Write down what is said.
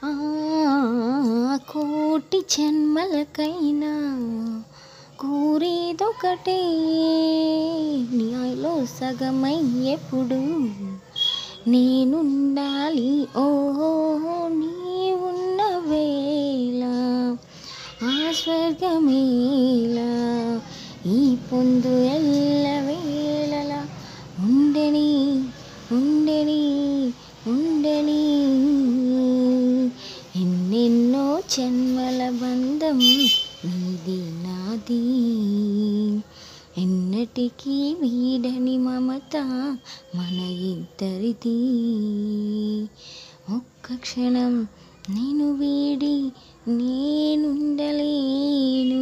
ఆ కోటి జన్మలకైనా కోరేదొకటే నీలో సగమై ఎప్పుడు నేనుండాలి ఓ నీ ఉన్న వేళ ఆ స్వర్గమేలా ఈ పొందు ఎల్ల వేళల ఉండని ఉండని ఉండని ఎన్నెన్నో జన్మల బంధం నీది నాది ఎన్నటికీ వీడని మమత మన ఇద్దరిది ఒక్క క్షణం నేను వీడి నేనుండలేను